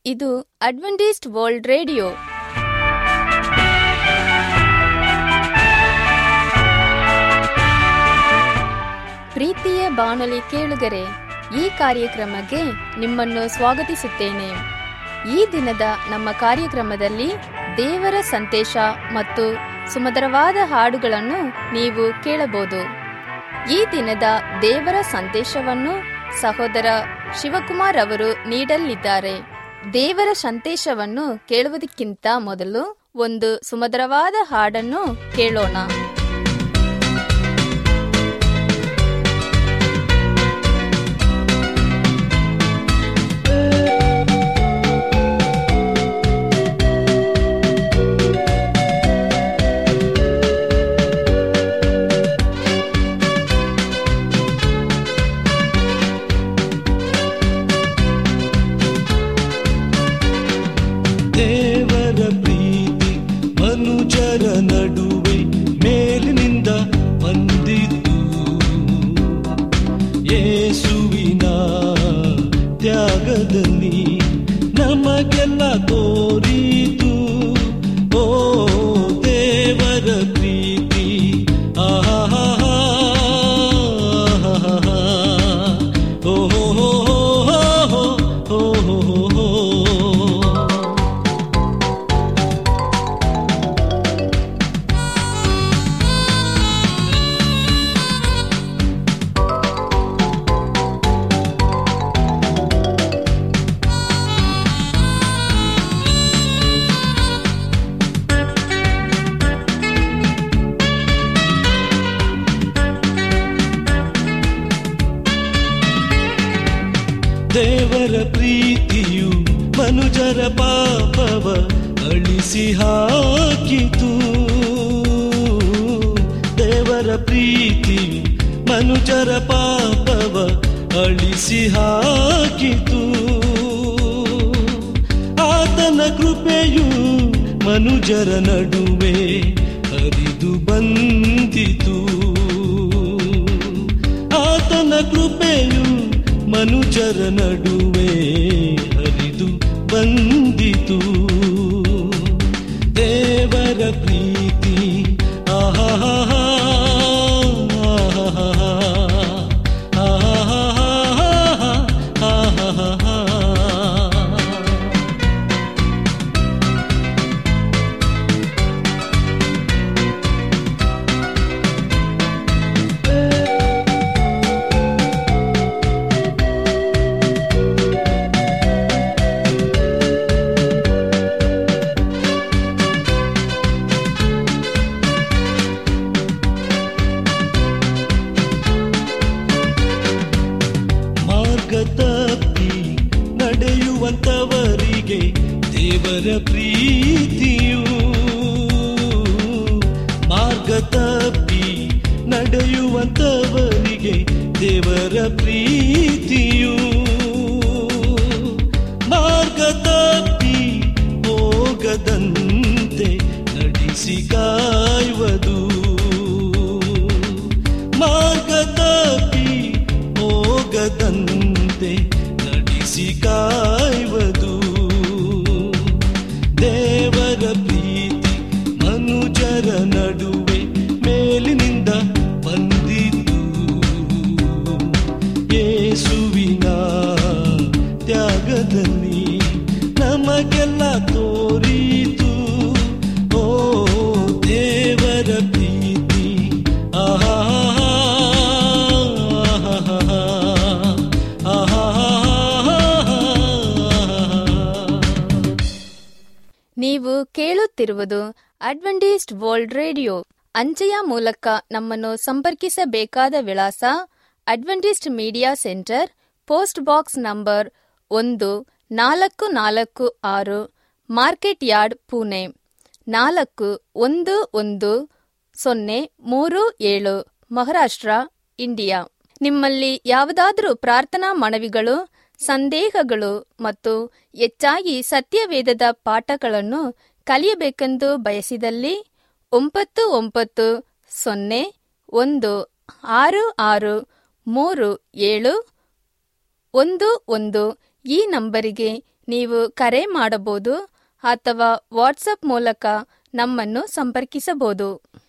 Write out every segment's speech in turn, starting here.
ಇದು Adventist world radio ಪ್ರೀತಿಯ ಬಾನುಲಿ ಕೇಳುಗರೆ ಈ ಕಾರ್ಯಕ್ರಮಕ್ಕೆ ನಿಮ್ಮನ್ನು ಸ್ವಾಗತಿಸುತ್ತೇನೆ ಈ ದಿನದ ನಮ್ಮ ಕಾರ್ಯಕ್ರಮದಲ್ಲಿ ದೇವರ ಸಂದೇಶ ಮತ್ತು ಸುಮಧುರವಾದ ಹಾಡುಗಳನ್ನು ನೀವು ಕೇಳಬಹುದು ಈ ದಿನದ ದೇವರ ಸಂದೇಶವನ್ನು ಸಹೋದರ ಶಿವಕುಮಾರ್ ಅವರು ನೀಡಲಿದ್ದಾರೆ ದೇವರ ಸಂದೇಶವನ್ನು ಕೇಳುವುದಕ್ಕಿಂತ ಮೊದಲು ಒಂದು ಸುಮಧುರವಾದ ಹಾಡನ್ನು ಕೇಳೋಣ ದೇವರ ಪ್ರೀತಿ ಮನುಜರ ನಡುವೆ ಮೇಲಿನಿಂದ ಬಂದಿದ್ದು ಯೇಸುವಿನ ತ್ಯಾಗದಲ್ಲಿ ನಮಗೆಲ್ಲ ತೋರಿತು ಓ ದೇವರ ಪ್ರೀತಿ ಆಹಾ ಓ ಹೋ ಹೋ ಹೋ ಹೋ ಹೋ ದೇವರ ಪ್ರೀತಿಯು ಮನುಜರ ಪಾಪವ ಅಳಿಸಿ ಹಾಕಿತು ದೇವರ ಪ್ರೀತಿಯು ಮನುಜರ ಪಾಪವ ಅಳಿಸಿ ಹಾಕಿತು ಆತನ ಕೃಪೆಯು ಮನುಜರ ನಡುವೆ ಹರಿದು ಬಂದಿತು ಆತನ ಕೃಪೆಯು ಮನುಜರ ನಡುವೆ ಹರಿದು ಬಂದಿತು ದೇವರ ಪ್ರೀತಿ ಆಹಾ ಮಾರ್ಗ ತಪ್ಪಿ ನಡೆಯುವಂತವರಿಗೆ ದೇವರ ಪ್ರೀತಿಯು ಮಾರ್ಗ ತಪ್ಪಿ ನಡೆಯುವಂತವರಿಗೆ ದೇವರ ಪ್ರೀತಿಯು ಮಾರ್ಗ ತಪ್ಪಿ ಹೋಗದಂತೆ ನಡೆಸಿ ಕಾಯುವುದು ಮಾರ್ಗ ತಪ್ಪಿ ಹೋಗದಂತೆ ನಡೆಸಿ ಕಾಯುವುದು ದೇವರ ಪ್ರೀತಿ ಮನುಜರ ನಡುವೆ ಮೇಲಿನಿಂದ ಬಂದಿದ್ದು ಯೇಸುವಿನ ತ್ಯಾಗದಲ್ಲಿ ನಮಗೆಲ್ಲ ತೋರಿತು ಓ ದೇವರ ಪ್ರೀತಿ ಆಹಾ ನೀವು ಕೇಳುತ್ತಿರುವುದು ಅಡ್ವೆಂಟಿಸ್ಟ್ ವರ್ಲ್ಡ್ ರೇಡಿಯೋ ಅಂಚೆಯ ಮೂಲಕ ನಮ್ಮನ್ನು ಸಂಪರ್ಕಿಸಬೇಕಾದ ವಿಳಾಸ Adventist media centre post box number ಒಂದು ನಾಲ್ಕು ನಾಲ್ಕು ಆರು ಮಾರ್ಕೆಟ್ ಯಾರ್ಡ್ ಪುಣೆ ನಾಲ್ಕು ಒಂದು ಒಂದು ಸೊನ್ನೆ ಮೂರು ಏಳು ಮಹಾರಾಷ್ಟ್ರ ಇಂಡಿಯಾ ನಿಮ್ಮಲ್ಲಿ ಯಾವುದಾದರೂ ಪ್ರಾರ್ಥನಾ ಮನವಿಗಳು ಸಂದೇಹಗಳು ಮತ್ತು ಹೆಚ್ಚಾಗಿ ಸತ್ಯವೇದದ ಪಾಠಗಳನ್ನು ಕಲಿಯಬೇಕೆಂದು ಬಯಸಿದಲ್ಲಿ ಒಂಬತ್ತು ಒಂಬತ್ತು ಸೊನ್ನೆ ಒಂದು ಆರು ಆರು ಮೂರು ಏಳು ಒಂದು ಒಂದು ಈ ನಂಬರಿಗೆ ನೀವು ಕರೆ ಮಾಡಬಹುದು ಅಥವಾ ವಾಟ್ಸಪ್ ಮೂಲಕ ನಮ್ಮನ್ನು ಸಂಪರ್ಕಿಸಬಹುದು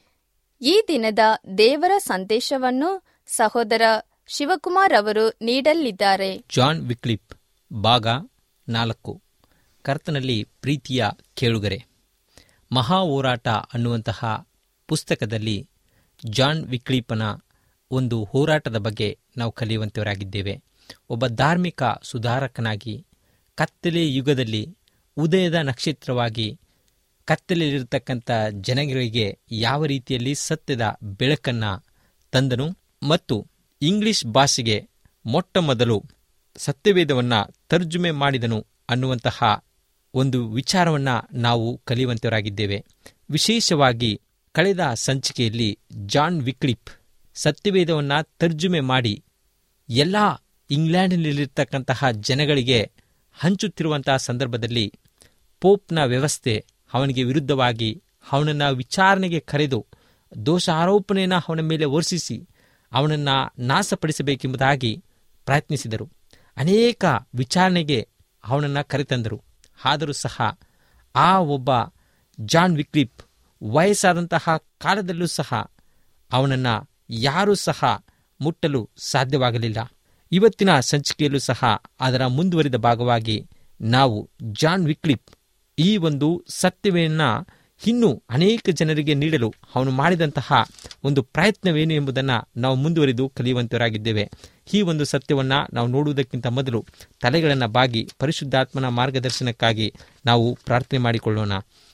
ಈ ದಿನದ ದೇವರ ಸಂದೇಶವನ್ನು ಸಹೋದರ ಶಿವಕುಮಾರ್ ಅವರು ನೀಡಲಿದ್ದಾರೆ ಜಾನ್ ವಿಕ್ಲಿಪ್ ಭಾಗ ನಾಲ್ಕು ಕರ್ತನಲ್ಲಿ ಪ್ರೀತಿಯ ಕೇಳುಗರೆ ಮಹಾ ಹೋರಾಟ ಅನ್ನುವಂತಹ ಪುಸ್ತಕದಲ್ಲಿ ಜಾನ್ ವಿಕ್ಲಿಪನ ಒಂದು ಹೋರಾಟದ ಬಗ್ಗೆ ನಾವು ಕಲಿಯುವಂತವರಾಗಿದ್ದೇವೆ ಒಬ್ಬ ಧಾರ್ಮಿಕ ಸುಧಾರಕನಾಗಿ ಕತ್ತಲೆ ಯುಗದಲ್ಲಿ ಉದಯದ ನಕ್ಷತ್ರವಾಗಿ ಕತ್ತಲೆಯಲ್ಲಿರತಕ್ಕಂಥ ಜನಗಳಿಗೆ ಯಾವ ರೀತಿಯಲ್ಲಿ ಸತ್ಯದ ಬೆಳಕನ್ನು ತಂದನು ಮತ್ತು ಇಂಗ್ಲಿಷ್ ಭಾಷೆಗೆ ಮೊಟ್ಟ ಮೊದಲು ಸತ್ಯವೇದವನ್ನು ತರ್ಜುಮೆ ಮಾಡಿದನು ಅನ್ನುವಂತಹ ಒಂದು ವಿಚಾರವನ್ನು ನಾವು ಕಲಿಯುವಂತವರಾಗಿದ್ದೇವೆ ವಿಶೇಷವಾಗಿ ಕಳೆದ ಸಂಚಿಕೆಯಲ್ಲಿ ಜಾನ್ ವಿಕ್ಲಿಪ್ ಸತ್ಯವೇದವನ್ನು ತರ್ಜುಮೆ ಮಾಡಿ ಎಲ್ಲ ಇಂಗ್ಲೆಂಡ್ನಲ್ಲಿರ್ತಕ್ಕಂತಹ ಜನಗಳಿಗೆ ಹಂಚುತ್ತಿರುವಂತಹ ಸಂದರ್ಭದಲ್ಲಿ ಪೋಪ್ನ ವ್ಯವಸ್ಥೆ ಅವನಿಗೆ ವಿರುದ್ಧವಾಗಿ ಅವನನ್ನು ವಿಚಾರಣೆಗೆ ಕರೆದು ದೋಷ ಆರೋಪಣೆಯನ್ನು ಅವನ ಮೇಲೆ ವರ್ಷಿಸಿ ಅವನನ್ನು ನಾಶಪಡಿಸಬೇಕೆಂಬುದಾಗಿ ಪ್ರಯತ್ನಿಸಿದರು ಅನೇಕ ವಿಚಾರಣೆಗೆ ಅವನನ್ನು ಕರೆತಂದರು ಆದರೂ ಸಹ ಆ ಒಬ್ಬ ಜಾನ್ ವಿಕ್ಲಿಪ್ ವಯಸ್ಸಾದಂತಹ ಕಾಲದಲ್ಲೂ ಸಹ ಅವನನ್ನು ಯಾರೂ ಸಹ ಮುಟ್ಟಲು ಸಾಧ್ಯವಾಗಲಿಲ್ಲ ಇವತ್ತಿನ ಸಂಚಿಕೆಯಲ್ಲೂ ಸಹ ಅದರ ಮುಂದುವರಿದ ಭಾಗವಾಗಿ ನಾವು ಜಾನ್ ವಿಕ್ಲಿಪ್ ಈ ಒಂದು ಸತ್ಯವನ್ನ ಇನ್ನೂ ಅನೇಕ ಜನರಿಗೆ ನೀಡಲು ಅವನು ಮಾಡಿದಂತಹ ಒಂದು ಪ್ರಯತ್ನವೇನು ಎಂಬುದನ್ನು ನಾವು ಮುಂದುವರಿದು ಕಲಿಯುವಂತವರಾಗಿದ್ದೇವೆ ಈ ಒಂದು ಸತ್ಯವನ್ನು ನಾವು ನೋಡುವುದಕ್ಕಿಂತ ಮೊದಲು ತಲೆಗಳನ್ನು ಬಾಗಿ ಪರಿಶುದ್ಧಾತ್ಮನ ಮಾರ್ಗದರ್ಶನಕ್ಕಾಗಿ ನಾವು ಪ್ರಾರ್ಥನೆ ಮಾಡಿಕೊಳ್ಳೋಣ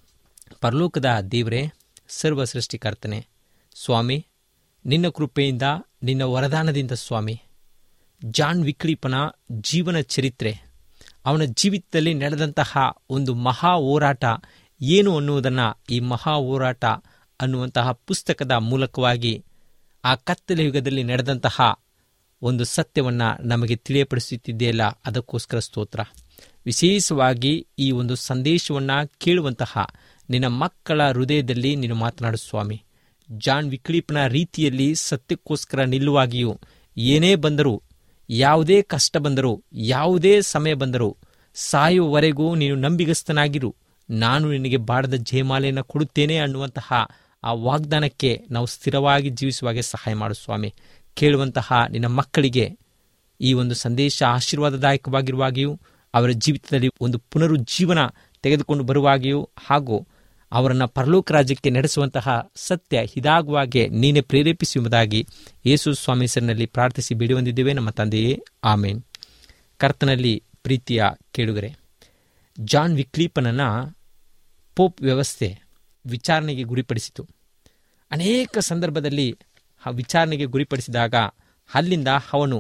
ಪರಲೋಕದ ದೇವರೇ ಸರ್ವ ಸೃಷ್ಟಿಕರ್ತನೆ ಸ್ವಾಮಿ ನಿನ್ನ ಕೃಪೆಯಿಂದ ನಿನ್ನ ವರದಾನದಿಂದ ಸ್ವಾಮಿ ಜಾನ್ ವಿಕ್ಲಿಪನ ಜೀವನ ಚರಿತ್ರೆ ಅವನ ಜೀವಿತದಲ್ಲಿ ನಡೆದಂತಹ ಒಂದು ಮಹಾ ಹೋರಾಟ ಏನು ಅನ್ನುವುದನ್ನು ಈ ಮಹಾ ಹೋರಾಟ ಅನ್ನುವಂತಹ ಪುಸ್ತಕದ ಮೂಲಕವಾಗಿ ಆ ಕತ್ತಲೆ ಯುಗದಲ್ಲಿ ನಡೆದಂತಹ ಒಂದು ಸತ್ಯವನ್ನು ನಮಗೆ ತಿಳಿಯಪಡಿಸುತ್ತಿದೆಯಲ್ಲ ಅದಕ್ಕೋಸ್ಕರ ಸ್ತೋತ್ರ ವಿಶೇಷವಾಗಿ ಈ ಒಂದು ಸಂದೇಶವನ್ನು ಕೇಳುವಂತಹ ನಿನ್ನ ಮಕ್ಕಳ ಹೃದಯದಲ್ಲಿ ನೀನು ಮಾತನಾಡು ಸ್ವಾಮಿ ಜಾನ್ ವಿಕ್ಲಿಪ್ನ ರೀತಿಯಲ್ಲಿ ಸತ್ಯಕ್ಕೋಸ್ಕರ ನಿಲ್ಲುವಾಗಿಯೂ ಏನೇ ಬಂದರೂ ಯಾವುದೇ ಕಷ್ಟ ಬಂದರೂ ಯಾವುದೇ ಸಮಯ ಬಂದರೂ ಸಾಯುವವರೆಗೂ ನೀನು ನಂಬಿಗಸ್ತನಾಗಿರು ನಾನು ನಿನಗೆ ಬಾಡದ ಜಯಮಾಲೆಯನ್ನು ಕೊಡುತ್ತೇನೆ ಅನ್ನುವಂತಹ ಆ ವಾಗ್ದಾನಕ್ಕೆ ನಾವು ಸ್ಥಿರವಾಗಿ ಜೀವಿಸುವಾಗೆ ಸಹಾಯ ಮಾಡು ಸ್ವಾಮಿ ಕೇಳುವಂತಹ ನಿನ್ನ ಮಕ್ಕಳಿಗೆ ಈ ಒಂದು ಸಂದೇಶ ಆಶೀರ್ವಾದದಾಯಕವಾಗಿರುವಾಗಿಯೂ ಅವರ ಜೀವಿತದಲ್ಲಿ ಒಂದು ಪುನರುಜ್ಜೀವನ ತೆಗೆದುಕೊಂಡು ಬರುವಾಗಿಯೂ ಹಾಗೂ ಅವರನ್ನು ಪರಲೋಕ ರಾಜ್ಯಕ್ಕೆ ನಡೆಸುವಂತಹ ಸತ್ಯ ಇದಾಗುವಾಗೆ ನೀನೇ ಪ್ರೇರೇಪಿಸಿ ಎಂಬುದಾಗಿ ಯೇಸು ಸ್ವಾಮಿ ಹೆಸರಿನಲ್ಲಿ ಪ್ರಾರ್ಥಿಸಿ ಬಿಡಿ ಹೊಂದಿದ್ದೇವೆ ನಮ್ಮ ತಂದೆಯೇ ಆಮೇನ್ ಕರ್ತನಲ್ಲಿ ಪ್ರೀತಿಯ ಕೇಳುಗರೆ ಜಾನ್ ವಿಕ್ಲೀಪನನ್ನ ಪೋಪ್ ವ್ಯವಸ್ಥೆ ವಿಚಾರಣೆಗೆ ಗುರಿಪಡಿಸಿತು ಅನೇಕ ಸಂದರ್ಭದಲ್ಲಿ ಆ ವಿಚಾರಣೆಗೆ ಗುರಿಪಡಿಸಿದಾಗ ಅಲ್ಲಿಂದ ಅವನು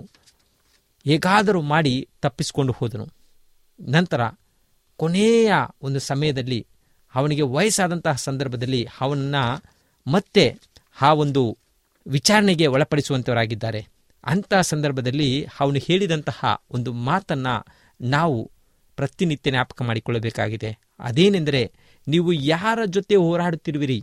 ಹೇಗಾದರೂ ಮಾಡಿ ತಪ್ಪಿಸಿಕೊಂಡು ಹೋದನು ನಂತರ ಕೊನೆಯ ಒಂದು ಸಮಯದಲ್ಲಿ ಅವನಿಗೆ ವಯಸ್ಸಾದಂತಹ ಸಂದರ್ಭದಲ್ಲಿ ಅವನನ್ನು ಮತ್ತೆ ಆ ಒಂದು ವಿಚಾರಣೆಗೆ ಒಳಪಡಿಸುವಂಥವರಾಗಿದ್ದಾರೆ ಅಂತಹ ಸಂದರ್ಭದಲ್ಲಿ ಅವನು ಹೇಳಿದಂತಹ ಒಂದು ಮಾತನ್ನು ನಾವು ಪ್ರತಿನಿತ್ಯ ಜ್ಞಾಪಕ ಮಾಡಿಕೊಳ್ಳಬೇಕಾಗಿದೆ ಅದೇನೆಂದರೆ ನೀವು ಯಾರ ಜೊತೆ ಹೋರಾಡುತ್ತಿರುವಿರಿ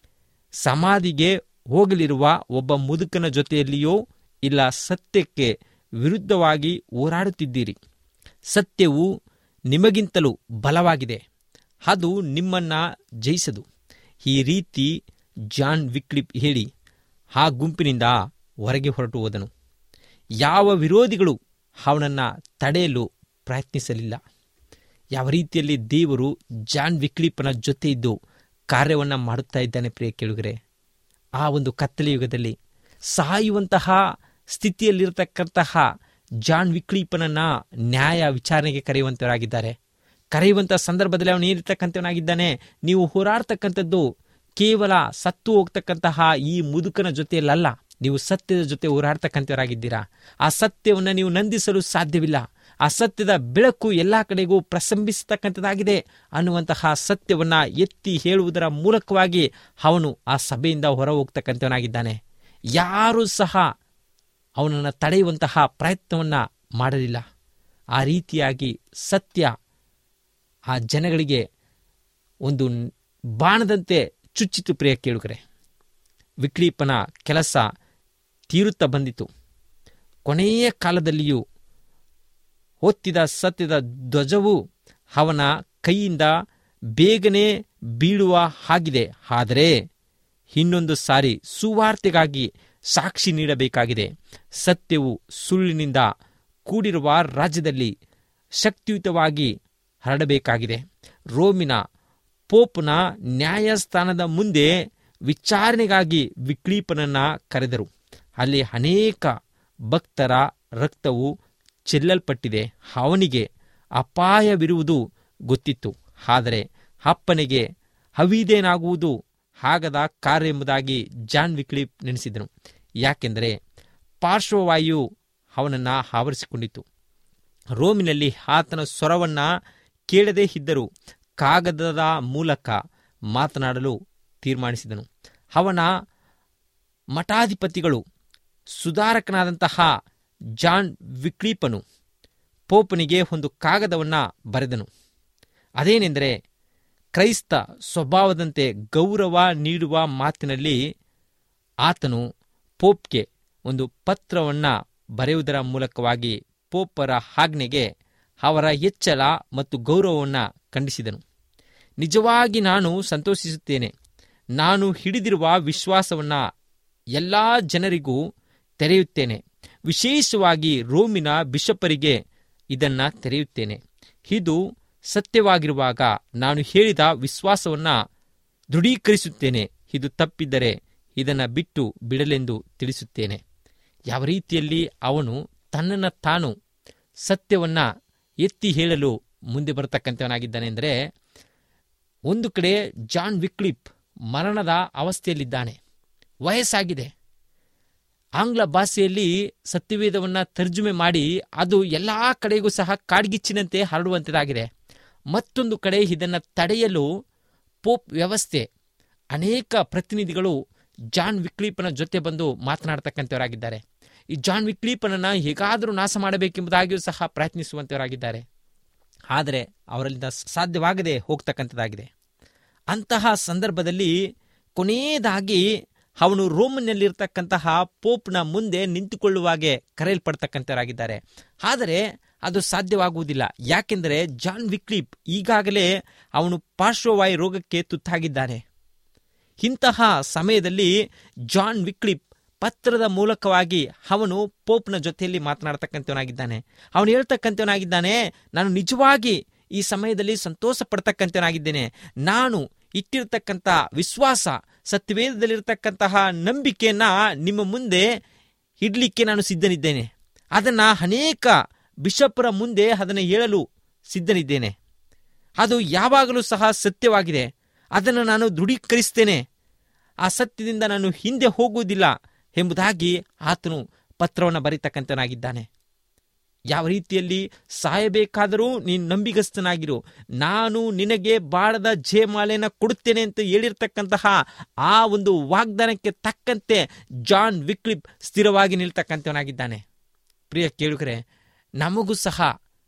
ಸಮಾಧಿಗೆ ಹೋಗಲಿರುವ ಒಬ್ಬ ಮುದುಕನ ಜೊತೆಯಲ್ಲಿಯೋ ಇಲ್ಲ ಸತ್ಯಕ್ಕೆ ವಿರುದ್ಧವಾಗಿ ಹೋರಾಡುತ್ತಿದ್ದೀರಿ ಸತ್ಯವು ನಿಮಗಿಂತಲೂ ಬಲವಾಗಿದೆ ಅದು ನಿಮ್ಮನ್ನ ಜಯಿಸದು ಈ ರೀತಿ ಜಾನ್ ವಿಕ್ಲಿಪ್ ಹೇಳಿ ಆ ಗುಂಪಿನಿಂದ ಹೊರಗೆ ಹೊರಟು ಹೋದನು ಯಾವ ವಿರೋಧಿಗಳು ಅವನನ್ನು ತಡೆಯಲು ಪ್ರಯತ್ನಿಸಲಿಲ್ಲ ಯಾವ ರೀತಿಯಲ್ಲಿ ದೇವರು ಜಾನ್ ವಿಕ್ಲಿಪ್ನ ಜೊತೆ ಇದ್ದು ಕಾರ್ಯವನ್ನು ಮಾಡುತ್ತಾ ಇದ್ದಾನೆ ಪ್ರಿಯ ಕೇಳುಗರೆ ಆ ಒಂದು ಕತ್ತಲೆ ಯುಗದಲ್ಲಿ ಸಾಯುವಂತಹ ಸ್ಥಿತಿಯಲ್ಲಿರತಕ್ಕಂತಹ ಜಾನ್ ವಿಕ್ಲೀಪನನ್ನ ನ್ಯಾಯ ವಿಚಾರಣೆಗೆ ಕರೆಯುವಂತವರಾಗಿದ್ದಾರೆ ಕರೆಯುವಂತಹ ಸಂದರ್ಭದಲ್ಲಿ ಅವನು ಏನಿರ್ತಕ್ಕಂಥವನಾಗಿದ್ದಾನೆ ನೀವು ಹೋರಾಡ್ತಕ್ಕಂಥದ್ದು ಕೇವಲ ಸತ್ತು ಹೋಗ್ತಕ್ಕಂತಹ ಈ ಮುದುಕನ ಜೊತೆಯಲ್ಲ ನೀವು ಸತ್ಯದ ಜೊತೆ ಹೋರಾಡ್ತಕ್ಕಂಥವರಾಗಿದ್ದೀರಾ ಆ ಸತ್ಯವನ್ನು ನೀವು ನಂದಿಸಲು ಸಾಧ್ಯವಿಲ್ಲ ಆ ಸತ್ಯದ ಬೆಳಕು ಎಲ್ಲ ಕಡೆಗೂ ಪ್ರಸಂಬಿಸತಕ್ಕಂಥದ್ದಾಗಿದೆ ಅನ್ನುವಂತಹ ಸತ್ಯವನ್ನ ಎತ್ತಿ ಹೇಳುವುದರ ಮೂಲಕವಾಗಿ ಅವನು ಆ ಸಭೆಯಿಂದ ಹೊರ ಹೋಗ್ತಕ್ಕಂಥವನಾಗಿದ್ದಾನೆ ಯಾರೂ ಸಹ ಅವನನ್ನು ತಡೆಯುವಂತಹ ಪ್ರಯತ್ನವನ್ನು ಮಾಡಲಿಲ್ಲ ಆ ರೀತಿಯಾಗಿ ಸತ್ಯ ಆ ಜನಗಳಿಗೆ ಒಂದು ಬಾಣದಂತೆ ಚುಚ್ಚಿತು ಪ್ರಿಯ ಕೇಳುಗರೆ ವಿಕ್ಲೀಪನ ಕೆಲಸ ತೀರುತ್ತಾ ಬಂದಿತು ಕೊನೆಯ ಕಾಲದಲ್ಲಿಯೂ ಹೊತ್ತಿದ ಸತ್ಯದ ಧ್ವಜವು ಅವನ ಕೈಯಿಂದ ಬೇಗನೆ ಬೀಳುವ ಹಾಗಿದೆ ಆದರೆ ಇನ್ನೊಂದು ಸಾರಿ ಸುವಾರ್ತೆಗಾಗಿ ಸಾಕ್ಷಿ ನೀಡಬೇಕಾಗಿದೆ ಸತ್ಯವು ಸುಳ್ಳಿನಿಂದ ಕೂಡಿರುವ ರಾಜ್ಯದಲ್ಲಿ ಶಕ್ತಿಯುತವಾಗಿ ಹರಡಬೇಕಾಗಿದೆ ರೋಮಿನ ಪೋಪ್ನ ನ್ಯಾಯಸ್ಥಾನದ ಮುಂದೆ ವಿಚಾರಣೆಗಾಗಿ ವಿಕ್ಲೀಪನನ್ನ ಕರೆದರು ಅಲ್ಲಿ ಅನೇಕ ಭಕ್ತರ ರಕ್ತವು ಚೆಲ್ಲಲ್ಪಟ್ಟಿದೆ ಅವನಿಗೆ ಅಪಾಯವಿರುವುದು ಗೊತ್ತಿತ್ತು ಆದರೆ ಅಪ್ಪನಿಗೆ ಹವಿದೇನಾಗುವುದು ಆಗದ ಕಾರ್ಯ ಎಂಬುದಾಗಿ ಜಾನ್ ವಿಕ್ಲಿಪ್ ನೆನೆಸಿದನು ಯಾಕೆಂದರೆ ಪಾರ್ಶ್ವವಾಯು ಅವನನ್ನು ಆವರಿಸಿಕೊಂಡಿತ್ತು ರೋಮಿನಲ್ಲಿ ಆತನ ಸ್ವರವನ್ನ ಕೇಳದೇ ಇದ್ದರೂ ಕಾಗದದ ಮೂಲಕ ಮಾತನಾಡಲು ತೀರ್ಮಾನಿಸಿದನು ಅವನ ಮಠಾಧಿಪತಿಗಳು ಸುಧಾರಕನಾದಂತಹ ಜಾನ್ ವಿಕ್ಲೀಪನು ಪೋಪನಿಗೆ ಒಂದು ಕಾಗದವನ್ನು ಬರೆದನು ಅದೇನೆಂದರೆ ಕ್ರೈಸ್ತ ಸ್ವಭಾವದಂತೆ ಗೌರವ ನೀಡುವ ಮಾತಿನಲ್ಲಿ ಆತನು ಪೋಪ್ಗೆ ಒಂದು ಪತ್ರವನ್ನು ಬರೆಯುವುದರ ಮೂಲಕವಾಗಿ ಪೋಪರ ಆಜ್ಞೆಗೆ ಅವರ ಎಚ್ಚರ ಮತ್ತು ಗೌರವವನ್ನು ಖಂಡಿಸಿದನು ನಿಜವಾಗಿ ನಾನು ಸಂತೋಷಿಸುತ್ತೇನೆ ನಾನು ಹಿಡಿದಿರುವ ವಿಶ್ವಾಸವನ್ನು ಎಲ್ಲ ಜನರಿಗೂ ತೆರೆಯುತ್ತೇನೆ ವಿಶೇಷವಾಗಿ ರೋಮಿನ ಬಿಷಪ್ಪರಿಗೆ ಇದನ್ನು ತೆರೆಯುತ್ತೇನೆ ಇದು ಸತ್ಯವಾಗಿರುವಾಗ ನಾನು ಹೇಳಿದ ವಿಶ್ವಾಸವನ್ನು ದೃಢೀಕರಿಸುತ್ತೇನೆ ಇದು ತಪ್ಪಿದ್ದರೆ ಇದನ್ನು ಬಿಟ್ಟು ಬಿಡಲೆಂದು ತಿಳಿಸುತ್ತೇನೆ ಯಾವ ರೀತಿಯಲ್ಲಿ ಅವನು ತನ್ನನ್ನು ತಾನು ಸತ್ಯವನ್ನ ಎತ್ತಿ ಹೇಳಲು ಮುಂದೆ ಬರತಕ್ಕಂಥವನಾಗಿದ್ದಾನೆ ಅಂದರೆ ಒಂದು ಕಡೆ ಜಾನ್ ವಿಕ್ಲಿಪ್ ಮರಣದ ಅವಸ್ಥೆಯಲ್ಲಿದ್ದಾನೆ ವಯಸ್ಸಾಗಿದೆ ಆಂಗ್ಲ ಭಾಷೆಯಲ್ಲಿ ಸತ್ಯವೇದವನ್ನು ತರ್ಜುಮೆ ಮಾಡಿ ಅದು ಎಲ್ಲ ಕಡೆಗೂ ಸಹ ಕಾಡ್ಗಿಚ್ಚಿನಂತೆ ಹರಡುವಂಥದ್ದಾಗಿದೆ ಮತ್ತೊಂದು ಕಡೆ ಇದನ್ನು ತಡೆಯಲು ಪೋಪ್ ವ್ಯವಸ್ಥೆ ಅನೇಕ ಪ್ರತಿನಿಧಿಗಳು ಜಾನ್ ವಿಕ್ಲೀಪನ ಜೊತೆ ಬಂದು ಮಾತನಾಡ್ತಕ್ಕಂಥವರಾಗಿದ್ದಾರೆ ಈ ಜಾನ್ ವಿಕ್ಲೀಪನನ್ನು ಹೇಗಾದರೂ ನಾಶ ಮಾಡಬೇಕೆಂಬುದಾಗಿಯೂ ಸಹ ಪ್ರಯತ್ನಿಸುವಂಥವರಾಗಿದ್ದಾರೆ ಆದರೆ ಅವರಲ್ಲಿಂದ ಸಾಧ್ಯವಾಗದೆ ಹೋಗ್ತಕ್ಕಂಥದ್ದಾಗಿದೆ ಅಂತಹ ಸಂದರ್ಭದಲ್ಲಿ ಕೊನೆಯದಾಗಿ ಅವನು ರೋಮನ್ನಲ್ಲಿರ್ತಕ್ಕಂತಹ ಪೋಪ್ನ ಮುಂದೆ ನಿಂತುಕೊಳ್ಳುವಾಗೆ ಕರೆಯಲ್ಪಡ್ತಕ್ಕಂಥವರಾಗಿದ್ದಾರೆ ಆದರೆ ಅದು ಸಾಧ್ಯವಾಗುವುದಿಲ್ಲ ಯಾಕೆಂದರೆ ಜಾನ್ ವಿಕ್ಲಿಪ್ ಈಗಾಗಲೇ ಅವನು ಪಾರ್ಶ್ವವಾಯು ರೋಗಕ್ಕೆ ತುತ್ತಾಗಿದ್ದಾನೆ ಇಂತಹ ಸಮಯದಲ್ಲಿ ಜಾನ್ ವಿಕ್ಲಿಪ್ ಪತ್ರದ ಮೂಲಕವಾಗಿ ಅವನು ಪೋಪ್ನ ಜೊತೆಯಲ್ಲಿ ಮಾತನಾಡ್ತಕ್ಕಂಥವನಾಗಿದ್ದಾನೆ ಅವನು ಹೇಳ್ತಕ್ಕಂಥವನಾಗಿದ್ದಾನೆ ನಾನು ನಿಜವಾಗಿ ಈ ಸಮಯದಲ್ಲಿ ಸಂತೋಷ ಪಡ್ತಕ್ಕಂಥವನಾಗಿದ್ದೇನೆ ನಾನು ಇಟ್ಟಿರ್ತಕ್ಕಂಥ ವಿಶ್ವಾಸ ಸತ್ಯವೇದದಲ್ಲಿರ್ತಕ್ಕಂತಹ ನಂಬಿಕೆಯನ್ನ ನಿಮ್ಮ ಮುಂದೆ ಇಡ್ಲಿಕ್ಕೆ ನಾನು ಸಿದ್ಧನಿದ್ದೇನೆ ಅದನ್ನ ಅನೇಕ ಬಿಷಪ್ರ ಮುಂದೆ ಅದನ್ನು ಹೇಳಲು ಸಿದ್ಧನಿದ್ದೇನೆ ಅದು ಯಾವಾಗಲೂ ಸಹ ಸತ್ಯವಾಗಿದೆ ಅದನ್ನು ನಾನು ದೃಢೀಕರಿಸ್ತೇನೆ ಆ ಸತ್ಯದಿಂದ ನಾನು ಹಿಂದೆ ಹೋಗುವುದಿಲ್ಲ ಎಂಬುದಾಗಿ ಆತನು ಪತ್ರವನ್ನು ಬರೀತಕ್ಕಂಥನಾಗಿದ್ದಾನೆ ಯಾವ ರೀತಿಯಲ್ಲಿ ಸಾಯಬೇಕಾದರೂ ನೀನು ನಂಬಿಗಸ್ತನಾಗಿರು ನಾನು ನಿನಗೆ ಬಾಳದ ಜಯಮಾಲೆಯನ್ನು ಕೊಡುತ್ತೇನೆ ಅಂತ ಹೇಳಿರ್ತಕ್ಕಂತಹ ಆ ಒಂದು ವಾಗ್ದಾನಕ್ಕೆ ತಕ್ಕಂತೆ ಜಾನ್ ವಿಕ್ಲಿಪ್ ಸ್ಥಿರವಾಗಿ ನಿಲ್ತಕ್ಕಂಥವನಾಗಿದ್ದಾನೆ ಪ್ರಿಯ ಕೇಳುಗರೆ ನಮಗೂ ಸಹ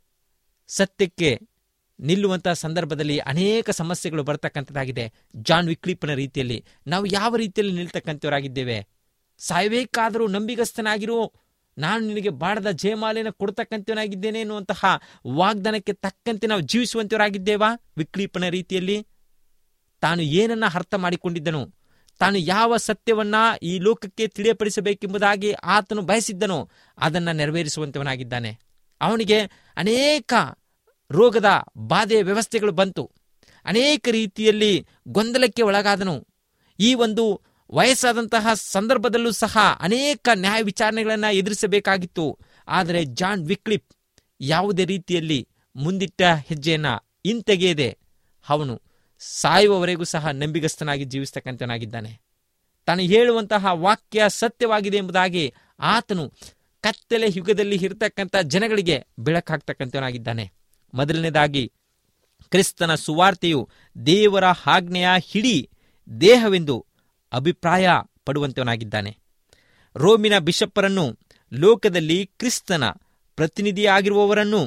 ಸತ್ಯಕ್ಕೆ ನಿಲ್ಲುವಂತಹ ಸಂದರ್ಭದಲ್ಲಿ ಅನೇಕ ಸಮಸ್ಯೆಗಳು ಬರ್ತಕ್ಕಂಥದ್ದಾಗಿದೆ ಜಾನ್ ವಿಕ್ಲಿಪ್ನ ರೀತಿಯಲ್ಲಿ ನಾವು ಯಾವ ರೀತಿಯಲ್ಲಿ ನಿಲ್ತಕ್ಕಂಥವರಾಗಿದ್ದೇವೆ ಸಾಯಬೇಕಾದರೂ ನಂಬಿಗಸ್ತನಾಗಿರು ನಾನು ನಿನಗೆ ಬಾಡದ ಜಯಮಾಲೆಯನ್ನು ಕೊಡ್ತಕ್ಕಂಥವನಾಗಿದ್ದೇನೆ ಎನ್ನುವಂತಹ ವಾಗ್ದಾನಕ್ಕೆ ತಕ್ಕಂತೆ ನಾವು ಜೀವಿಸುವಂತವರಾಗಿದ್ದೇವಾ ವಿಕ್ಲೀಪನ ರೀತಿಯಲ್ಲಿ ತಾನು ಏನನ್ನ ಅರ್ಥ ಮಾಡಿಕೊಂಡಿದ್ದನು ತಾನು ಯಾವ ಸತ್ಯವನ್ನ ಈ ಲೋಕಕ್ಕೆ ತಿಳಿಯಪಡಿಸಬೇಕೆಂಬುದಾಗಿ ಆತನು ಬಯಸಿದ್ದನೋ ಅದನ್ನು ನೆರವೇರಿಸುವಂತವನಾಗಿದ್ದಾನೆ ಅವನಿಗೆ ಅನೇಕ ರೋಗದ ಬಾಧೆಯ ವ್ಯವಸ್ಥೆಗಳು ಬಂತು ಅನೇಕ ರೀತಿಯಲ್ಲಿ ಗೊಂದಲಕ್ಕೆ ಒಳಗಾದನು ಈ ಒಂದು ವಯಸ್ಸಾದಂತಹ ಸಂದರ್ಭದಲ್ಲೂ ಸಹ ಅನೇಕ ನ್ಯಾಯ ವಿಚಾರಣೆಗಳನ್ನು ಎದುರಿಸಬೇಕಾಗಿತ್ತು ಆದರೆ ಜಾನ್ ವಿಕ್ಲಿಪ್ ಯಾವುದೇ ರೀತಿಯಲ್ಲಿ ಮುಂದಿಟ್ಟ ಹೆಜ್ಜೆಯನ್ನ ಹಿಂತೆಗೆಯದೆ ಅವನು ಸಾಯುವವರೆಗೂ ಸಹ ನಂಬಿಗಸ್ತನಾಗಿ ಜೀವಿಸ್ತಕ್ಕಂಥವನಾಗಿದ್ದಾನೆ ತಾನು ಹೇಳುವಂತಹ ವಾಕ್ಯ ಸತ್ಯವಾಗಿದೆ ಎಂಬುದಾಗಿ ಆತನು ಕತ್ತಲೆ ಯುಗದಲ್ಲಿ ಇರತಕ್ಕಂಥ ಜನಗಳಿಗೆ ಬೆಳಕಾಗ್ತಕ್ಕಂಥವನಾಗಿದ್ದಾನೆ ಮೊದಲನೇದಾಗಿ ಕ್ರಿಸ್ತನ ಸುವಾರ್ತೆಯು ದೇವರ ಆಜ್ಞೆಯ ಹಿಡಿ ದೇಹವೆಂದು ಅಭಿಪ್ರಾಯ ಪಡುವಂತವನಾಗಿದ್ದಾನೆ ರೋಮಿನ ಬಿಷಪ್ಪರನ್ನು ಲೋಕದಲ್ಲಿ ಕ್ರಿಸ್ತನ ಪ್ರತಿನಿಧಿಯಾಗಿರುವವರನ್ನು